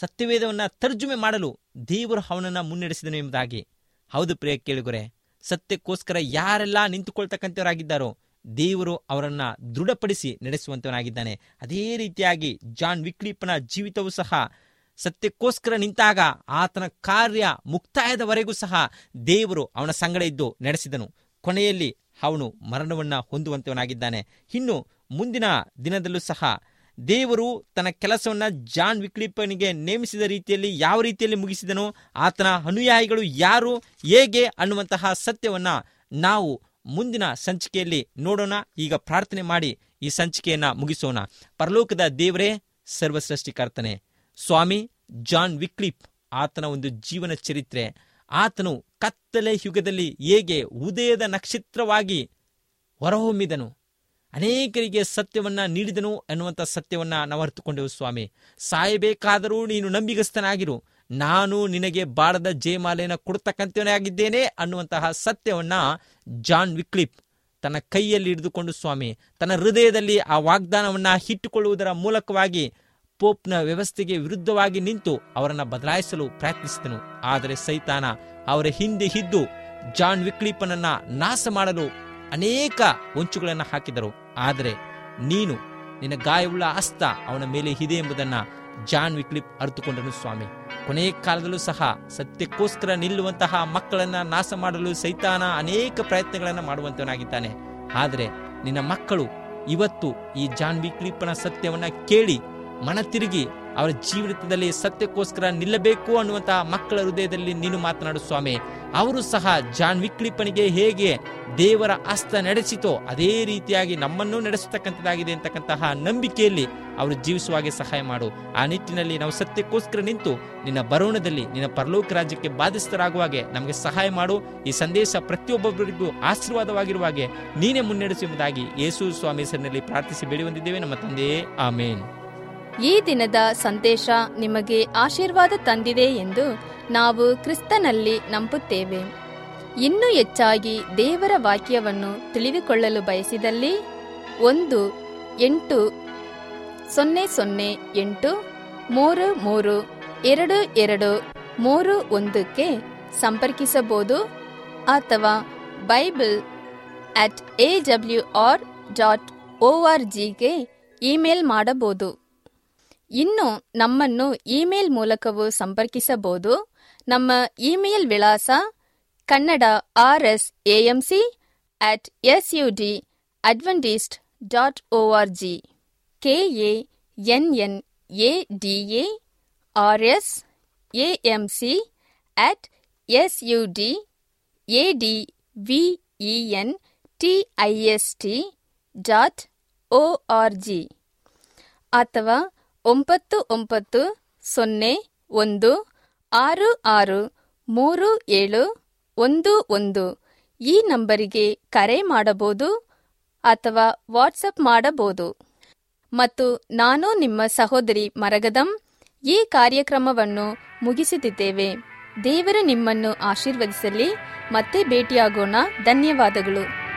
ಸತ್ಯವೇದವನ್ನ ತರ್ಜುಮೆ ಮಾಡಲು ದೇವರು ಅವನನ್ನ ಮುನ್ನಡೆಸಿದನು ಎಂಬುದಾಗಿ ಹೌದು ಪ್ರಿಯ ಕೇಳುಗರೆ ಸತ್ಯಕ್ಕೋಸ್ಕರ ಯಾರೆಲ್ಲ ನಿಂತುಕೊಳ್ತಕ್ಕಂಥವರಾಗಿದ್ದಾರೋ ದೇವರು ಅವರನ್ನ ದೃಢಪಡಿಸಿ ನಡೆಸುವಂತವನಾಗಿದ್ದಾನೆ ಅದೇ ರೀತಿಯಾಗಿ ಜಾನ್ ವಿಕ್ಲಿಪ್ಪನ ಜೀವಿತವೂ ಸಹ ಸತ್ಯಕ್ಕೋಸ್ಕರ ನಿಂತಾಗ ಆತನ ಕಾರ್ಯ ಮುಕ್ತಾಯದವರೆಗೂ ಸಹ ದೇವರು ಅವನ ಸಂಗಡ ಇದ್ದು ನಡೆಸಿದನು ಕೊನೆಯಲ್ಲಿ ಅವನು ಮರಣವನ್ನ ಹೊಂದುವಂತವನಾಗಿದ್ದಾನೆ ಇನ್ನು ಮುಂದಿನ ದಿನದಲ್ಲೂ ಸಹ ದೇವರು ತನ್ನ ಕೆಲಸವನ್ನ ಜಾನ್ ವಿಕ್ಲಿಪ್ಪನಿಗೆ ನೇಮಿಸಿದ ರೀತಿಯಲ್ಲಿ ಯಾವ ರೀತಿಯಲ್ಲಿ ಮುಗಿಸಿದನೋ ಆತನ ಅನುಯಾಯಿಗಳು ಯಾರು ಹೇಗೆ ಅನ್ನುವಂತಹ ಸತ್ಯವನ್ನ ನಾವು ಮುಂದಿನ ಸಂಚಿಕೆಯಲ್ಲಿ ನೋಡೋಣ ಈಗ ಪ್ರಾರ್ಥನೆ ಮಾಡಿ ಈ ಸಂಚಿಕೆಯನ್ನ ಮುಗಿಸೋಣ ಪರಲೋಕದ ದೇವರೇ ಸರ್ವಸೃಷ್ಟಿಕರ್ತನೆ ಸ್ವಾಮಿ ಜಾನ್ ವಿಕ್ಲಿಪ್ ಆತನ ಒಂದು ಜೀವನ ಚರಿತ್ರೆ ಆತನು ಕತ್ತಲೆ ಯುಗದಲ್ಲಿ ಹೇಗೆ ಉದಯದ ನಕ್ಷತ್ರವಾಗಿ ಹೊರಹೊಮ್ಮಿದನು ಅನೇಕರಿಗೆ ಸತ್ಯವನ್ನ ನೀಡಿದನು ಎನ್ನುವಂಥ ಸತ್ಯವನ್ನ ನಾವು ಅರ್ಥಕೊಂಡೆವು ಸ್ವಾಮಿ ಸಾಯಬೇಕಾದರೂ ನೀನು ನಂಬಿಗಸ್ತನಾಗಿರು ನಾನು ನಿನಗೆ ಬಾಡದ ಜಯಮಾಲೆಯನ್ನು ಕೊಡ್ತಕ್ಕಂಥವನೇ ಆಗಿದ್ದೇನೆ ಅನ್ನುವಂತಹ ಸತ್ಯವನ್ನ ಜಾನ್ ವಿಕ್ಲಿಪ್ ತನ್ನ ಕೈಯಲ್ಲಿ ಹಿಡಿದುಕೊಂಡು ಸ್ವಾಮಿ ತನ್ನ ಹೃದಯದಲ್ಲಿ ಆ ವಾಗ್ದಾನವನ್ನ ಇಟ್ಟುಕೊಳ್ಳುವುದರ ಮೂಲಕವಾಗಿ ಪೋಪ್ನ ವ್ಯವಸ್ಥೆಗೆ ವಿರುದ್ಧವಾಗಿ ನಿಂತು ಅವರನ್ನ ಬದಲಾಯಿಸಲು ಪ್ರಯತ್ನಿಸಿದನು ಆದರೆ ಸೈತಾನ ಅವರ ಹಿಂದೆ ಇದ್ದು ಜಾನ್ ವಿಕ್ಲಿಪನನ್ನ ನಾಶ ಮಾಡಲು ಅನೇಕ ಹೊಂಚುಗಳನ್ನು ಹಾಕಿದರು ಆದರೆ ನೀನು ನಿನ್ನ ಗಾಯವುಳ್ಳ ಹಸ್ತ ಅವನ ಮೇಲೆ ಇದೆ ಎಂಬುದನ್ನ ಜಾನ್ ವಿಕ್ಲಿಪ್ ಅರಿತುಕೊಂಡನು ಸ್ವಾಮಿ ಕೊನೆಯ ಕಾಲದಲ್ಲೂ ಸಹ ಸತ್ಯಕ್ಕೋಸ್ಕರ ನಿಲ್ಲುವಂತಹ ಮಕ್ಕಳನ್ನ ನಾಶ ಮಾಡಲು ಸೈತಾನ ಅನೇಕ ಪ್ರಯತ್ನಗಳನ್ನು ಮಾಡುವಂತವನಾಗಿದ್ದಾನೆ ಆದರೆ ನಿನ್ನ ಮಕ್ಕಳು ಇವತ್ತು ಈ ಜಾನ್ ವಿಕ್ಲಿಪ್ಪನ ಸತ್ಯವನ್ನ ಕೇಳಿ ಮನ ತಿರುಗಿ ಅವರ ಜೀವಿತದಲ್ಲಿ ಸತ್ಯಕ್ಕೋಸ್ಕರ ನಿಲ್ಲಬೇಕು ಅನ್ನುವಂತಹ ಮಕ್ಕಳ ಹೃದಯದಲ್ಲಿ ನೀನು ಮಾತನಾಡು ಸ್ವಾಮಿ ಅವರು ಸಹ ಜಾನ್ ವಿಕ್ಲಿಪ್ಪನಿಗೆ ಹೇಗೆ ದೇವರ ಹಸ್ತ ನಡೆಸಿತೋ ಅದೇ ರೀತಿಯಾಗಿ ನಮ್ಮನ್ನು ನಡೆಸತಕ್ಕಂಥದ್ದಾಗಿದೆ ಅಂತಕ್ಕಂತಹ ನಂಬಿಕೆಯಲ್ಲಿ ಅವರು ಜೀವಿಸುವಾಗೆ ಸಹಾಯ ಮಾಡು ಆ ನಿಟ್ಟಿನಲ್ಲಿ ನಾವು ಸತ್ಯಕ್ಕೋಸ್ಕರ ನಿಂತು ನಿನ್ನ ಬರೋಣದಲ್ಲಿ ನಿನ್ನ ಪರಲೋಕ ರಾಜ್ಯಕ್ಕೆ ಬಾಧಿಸ್ತರಾಗುವಾಗೆ ನಮಗೆ ಸಹಾಯ ಮಾಡು ಈ ಸಂದೇಶ ಪ್ರತಿಯೊಬ್ಬೊಬ್ಬರಿಗೂ ಆಶೀರ್ವಾದವಾಗಿರುವಾಗೆ ನೀನೇ ಮುನ್ನಡೆಸುವುದಾಗಿ ಯೇಸು ಸ್ವಾಮಿ ಹೆಸರಿನಲ್ಲಿ ಪ್ರಾರ್ಥಿಸಿ ಬೇಡಿ ಬಂದಿದ್ದೇವೆ ನಮ್ಮ ತಂದೆಯೇ ಆಮೇನ್ ಈ ದಿನದ ಸಂದೇಶ ನಿಮಗೆ ಆಶೀರ್ವಾದ ತಂದಿದೆ ಎಂದು ನಾವು ಕ್ರಿಸ್ತನಲ್ಲಿ ನಂಬುತ್ತೇವೆ ಇನ್ನೂ ಹೆಚ್ಚಾಗಿ ದೇವರ ವಾಕ್ಯವನ್ನು ತಿಳಿದುಕೊಳ್ಳಲು ಬಯಸಿದಲ್ಲಿ ಒಂದು ಎಂಟು ಸೊನ್ನೆ ಸೊನ್ನೆ ಎಂಟು ಮೂರು ಮೂರು ಎರಡು ಎರಡು ಮೂರು ಒಂದಕ್ಕೆ ಸಂಪರ್ಕಿಸಬಹುದು ಅಥವಾ Bible at A W R dot O R ಜಿಗೆ ಇಮೇಲ್ ಮಾಡಬಹುದು ಇನ್ನು ನಮ್ಮನ್ನು ಇಮೇಲ್ ಮೂಲಕವೂ ಸಂಪರ್ಕಿಸಬಹುದು ನಮ್ಮ ಇಮೇಲ್ ವಿಳಾಸ Kannada R S A M C at S U D Adventist dot O R G K A N N A D A R S A M C at S U D A D V E N T I S T dot O R G ಅಥವಾ ಒಂಬತ್ತು ಒಂಬತ್ತು ಸೊನ್ನೆ ಒಂದು ಆರು ಆರು ಮೂರು ಏಳು ಒಂದು ಒಂದು ಈ ನಂಬರಿಗೆ ಕರೆ ಮಾಡಬಹುದು ಅಥವಾ ವಾಟ್ಸಪ್ ಮಾಡಬಹುದು ಮತ್ತು ನಾನು ನಿಮ್ಮ ಸಹೋದರಿ ಮರಗದಂ ಈ ಕಾರ್ಯಕ್ರಮವನ್ನು ಮುಗಿಸುತ್ತಿದ್ದೇವೆ ದೇವರು ನಿಮ್ಮನ್ನು ಆಶೀರ್ವದಿಸಲಿ ಮತ್ತೆ ಭೇಟಿಯಾಗೋಣ ಧನ್ಯವಾದಗಳು